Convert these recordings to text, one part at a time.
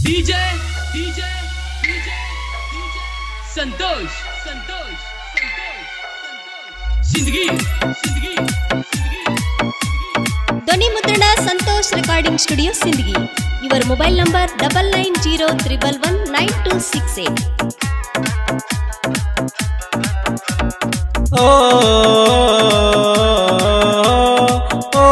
DJ, DJ, DJ, DJ, संतोष संतोष संतोष संतोष जिंदगी जिंदगी जिंदगी ಧ್ವನಿ ಮುದ್ರಣ ಸಂತೋಷ್ ರೆಕಾರ್ಡಿಂಗ್ ಸ್ಟುಡಿಯೋ ಸಿಂದಗಿ ಇವರ mobile number double nine zero triple one nine two six eight O O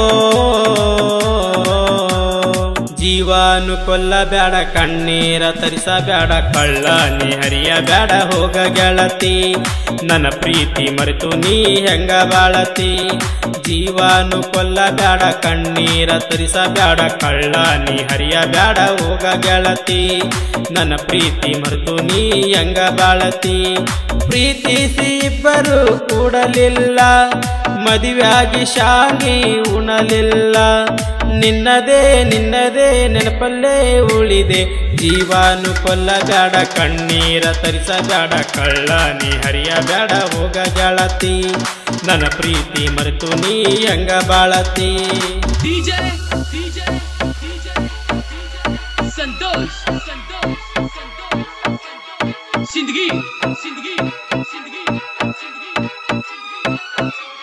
ಜೀವಾನು ಕೊಲ್ಲಬೇಡ ಕಣ್ಣೀರ ತರಿಸಬೇಡ ಕಳ್ಳ ನೀ ಹರಿಯ ಬೇಡ ಹೋಗ ಗೆಳತಿ ನನ್ನ ಪ್ರೀತಿ ಮರೆತು ನೀ ಹೆಂಗ ಬಾಳತಿ ಜೀವಾನು ಕೊಲ್ಲಬೇಡ ಕಣ್ಣೀರ ತರಿಸಬೇಡ ಕಳ್ಳ ನೀ ಹರಿಯ ಬೇಡ ಹೋಗ ಗೆಳತಿ ನನ್ನ ಪ್ರೀತಿ ಮರೆತು ನೀ ಹೆಂಗ ಬಾಳತಿ ಪ್ರೀತಿಸಿ ಇಬ್ಬರು ಕೂಡಲಿಲ್ಲ ಮದುವೆಯಾಗಿ ಶಾಗಿ ಉಣಲಿಲ್ಲ ನಿನ್ನದೇ ನಿನ್ನದೇ ನೆನಪಲ್ಲೇ ಉಳಿದೆ ಜೀವಾನು ಕೊಲ್ಲಬೇಡ ಕಣ್ಣೀರ ತರಿಸಬೇಡ ಕಳ್ಳ ನೀ ಹರಿಯ ಬೇಡ ಹೋಗ ಗೆಳತಿ ನನ್ನ ಪ್ರೀತಿ ಮರೆತು ನೀ ಹೆಂಗ ಬಾಳತಿ DJ, DJ, DJ, संतोष संतोष संतोष संतोष जिंदगी जिंदगी जिंदगी जिंदगी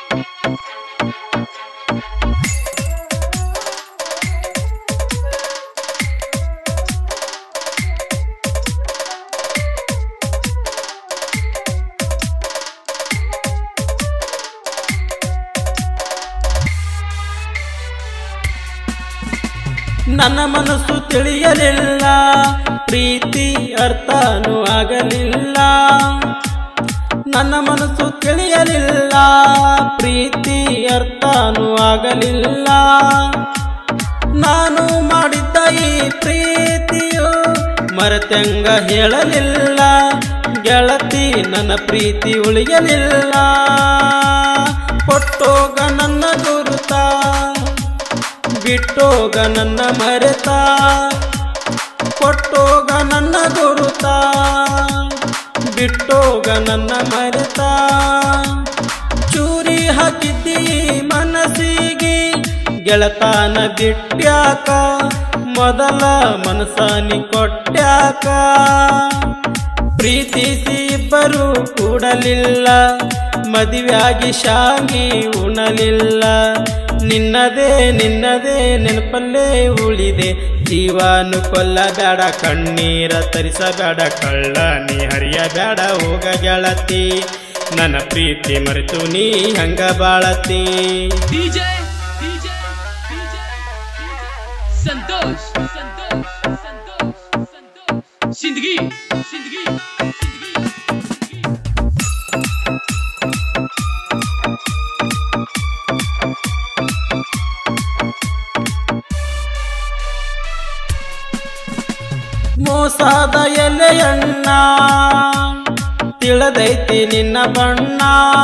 ನನ್ನ ಮನಸ್ಸು ತಿಳಿಯಲಿಲ್ಲ ಪ್ರೀತಿ ಅರ್ಥನೂ ಆಗಲಿಲ್ಲ ನನ್ನ ಮನಸ್ಸು ತಿಳಿಯಲಿಲ್ಲ ಪ್ರೀತಿ ಅರ್ಥನೂ ಆಗಲಿಲ್ಲ ನಾನು ಮಾಡಿದ್ದ ಈ ಪ್ರೀತಿಯು ಮರೆತಂಗ ಹೇಳಲಿಲ್ಲ ಗೆಳತಿ ನನ್ನ ಪ್ರೀತಿ ಉಳಿಯಲಿಲ್ಲ ಕೊಟ್ಟೋಗ ನನ್ನ ಗುರುತ ಬಿಟ್ಟೋಗ ನನ್ನ ಮರೆತ ಕೊಟ್ಟೋಗ ನನ್ನ ಗುರುತ ಬಿಟ್ಟೋಗ ನನ್ನ ಮರೆತ ಚೂರಿ ಹಾಕಿದ್ದಿ ಮನಸ್ಸಿಗೆ ಗೆಳತಾನ ಬಿಟ್ಯಾಕ ಮೊದಲ ಮನಸಾನಿ ಕೊಟ್ಯಾಕ ಪ್ರೀತಿಸಿ ಇಬ್ಬರು ಕೂಡಲಿಲ್ಲ ಮದುವೆಯಾಗಿ ಶಾಗಿ ಉಣಲಿಲ್ಲ ನಿನ್ನದೇ ನಿನ್ನದೇ ನೆನಪಲ್ಲೇ ಉಳಿದೆ ಜೀವಾನು ಕೊಲ್ಲಬೇಡ ಕಣ್ಣೀರ ತರಿಸಬೇಡ ಕಳ್ಳ ನೀ ಹರಿಯ ಬೇಡ ಹೋಗ ಗೆಳತಿ ನನ್ನ ಪ್ರೀತಿ ಮರೆತು ನೀ ಹಂಗ ಬಾಳತಿ DJ, DJ, DJ, संतोष संतोष संतोष संतोष जिंदगी जिंदगी जिंदगी ಮೋಸಾದ ಎಲೆಯಣ್ಣ ತಿಳದೈತಿ ನಿನ್ನ ಬಣ್ಣ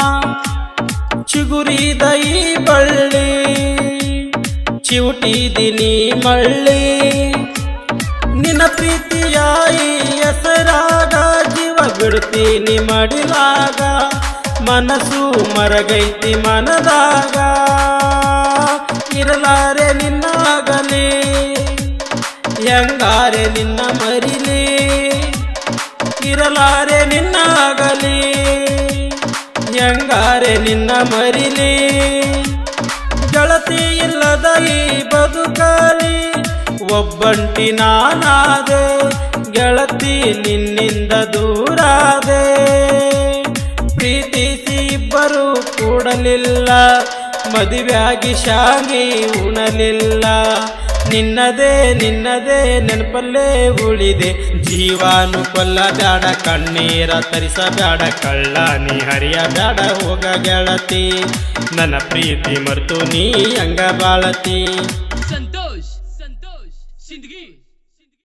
ಚಿಗುರಿದ ಈ ಬಳ್ಳಿ ಚಿವುಟಿದಿನಿ ಮಳ್ಳಿ ನಿನ್ನ ಪ್ರೀತಿಯ ಈ ಹೆಸರಾಗ ಜೀವ ಬಿಡ್ತೀನಿ ಮಡಿಲಾಗ ಮನಸ್ಸು ಮರಗೈತಿ ಮನದಾಗ ಇರಲಾರೆ ನಿನ್ನಾಗಲಿ ಹೆಂಗಾರೆ ನಿನ್ನ ಮರಿಲಿ ಇರಲಾರೆ ನಿನ್ನಾಗಲಿ ಹೆಂಗಾರೆ ನಿನ್ನ ಮರಿಲಿ ಗೆಳತಿ ಇಲ್ಲದ ಈ ಬದುಕಲಿ ಒಬ್ಬಂಟಿ ನಾನಾದೆ ಗೆಳತಿ ನಿನ್ನಿಂದ ದೂರಾದೆ ಪ್ರೀತಿಸಿ ಇಬ್ಬರು ಕೂಡಲಿಲ್ಲ ಮದುವೆಯಾಗಿ ಶಾಗಿ ಉಣಲಿಲ್ಲ ನಿನ್ನದೇ ನಿನ್ನದೇ ನೆನಪಲ್ಲೇ ಉಳಿದೆ ಜೀವಾನು ಕೊಲ್ಲಬೇಡ ಕಣ್ಣೀರ ತರಿಸಬೇಡ ಕಳ್ಳ ನೀ ಹರಿಯ ಬೇಡ ಹೋಗ ಗೆಳತಿ ನನ್ನ ಪ್ರೀತಿ ಮರೆತು ನೀ ಹಂಗ ಬಾಳತಿ